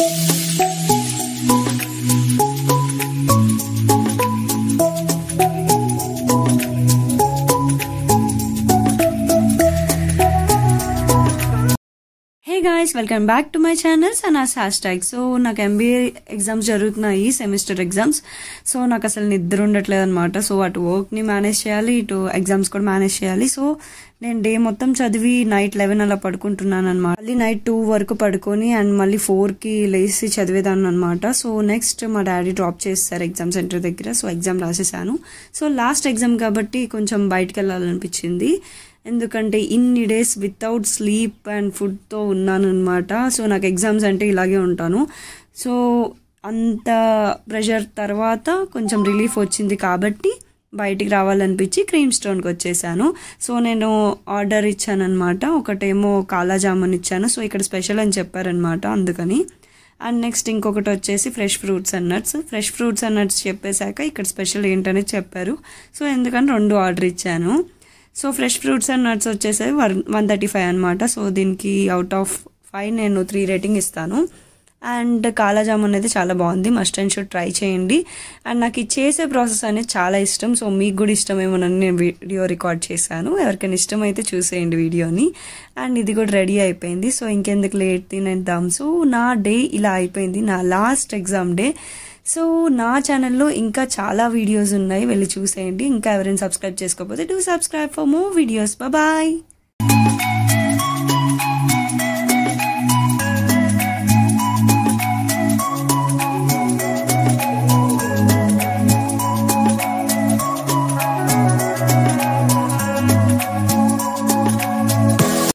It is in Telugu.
hey guys welcome back to my channel సనాస్ హ్యాష్ ట్యాగ్ సో నాకు ఎంబీఏ ఎగ్జామ్స్ జరుగుతున్నాయి సెమిస్టర్ ఎగ్జామ్స్ సో నాకు అసలు నిద్ర ఉండట్లేదు అనమాట సో అటు వర్క్ని మేనేజ్ చేయాలి ఇటు ఎగ్జామ్స్ కూడా మేనేజ్ చేయాలి సో నేను డే మొత్తం చదివి నైట్ లెవెన్ అలా పడుకుంటున్నాను అనమాట మళ్ళీ నైట్ టూ వరకు పడుకొని అండ్ మళ్ళీ ఫోర్కి లేచి చదివేదాన్ని అనమాట సో నెక్స్ట్ మా డాడీ డ్రాప్ చేస్తారు ఎగ్జామ్ సెంటర్ దగ్గర సో ఎగ్జామ్ రాసేసాను సో లాస్ట్ ఎగ్జామ్ కాబట్టి కొంచెం బయటకు వెళ్ళాలనిపించింది ఎందుకంటే ఇన్ని డేస్ వితౌట్ స్లీప్ అండ్ ఫుడ్తో ఉన్నాను అనమాట సో నాకు ఎగ్జామ్స్ అంటే ఇలాగే ఉంటాను సో అంత ప్రెషర్ తర్వాత కొంచెం రిలీఫ్ వచ్చింది కాబట్టి బయటికి రావాలనిపించి క్రీమ్ స్టోన్కి వచ్చేసాను సో నేను ఆర్డర్ ఇచ్చాను అనమాట ఒకటేమో కాలా జామున్ ఇచ్చాను సో ఇక్కడ స్పెషల్ అని చెప్పారనమాట అందుకని అండ్ నెక్స్ట్ ఇంకొకటి వచ్చేసి fresh fruits and nuts fresh fruits and nuts చెప్పేశాక ఇక్కడ స్పెషల్ ఏంటనేది చెప్పారు సో ఎందుకని రెండు ఆర్డర్ ఇచ్చాను so fresh fruits and nuts వచ్చేసి వన్ వన్ థర్టీ ఫైవ్ అనమాట సో దీనికి అవుట్ ఆఫ్ ఫైవ్ నేను త్రీ రేటింగ్ ఇస్తాను అండ్ కాలాజామ్ అనేది చాలా బాగుంది మస్ట్ అండ్ షుడ్ ట్రై చేయండి అండ్ నాకు ఈ చేసే ప్రాసెస్ అనేది చాలా ఇష్టం సో మీకు కూడా ఇష్టమేమోనని నేను వీడియో రికార్డ్ చేశాను ఎవరికైనా ఇష్టం అయితే చూసేయండి వీడియోని అండ్ ఇది కూడా రెడీ అయిపోయింది సో ఇంకెందుకు లేట్ తినేద్దాం సో నా డే ఇలా అయిపోయింది నా లాస్ట్ ఎగ్జామ్ డే సో నా ఛానల్లో ఇంకా చాలా వీడియోస్ ఉన్నాయి వెళ్ళి చూసేయండి ఇంకా ఎవరైనా సబ్స్క్రైబ్ చేసుకోకపోతే do subscribe for more videos bye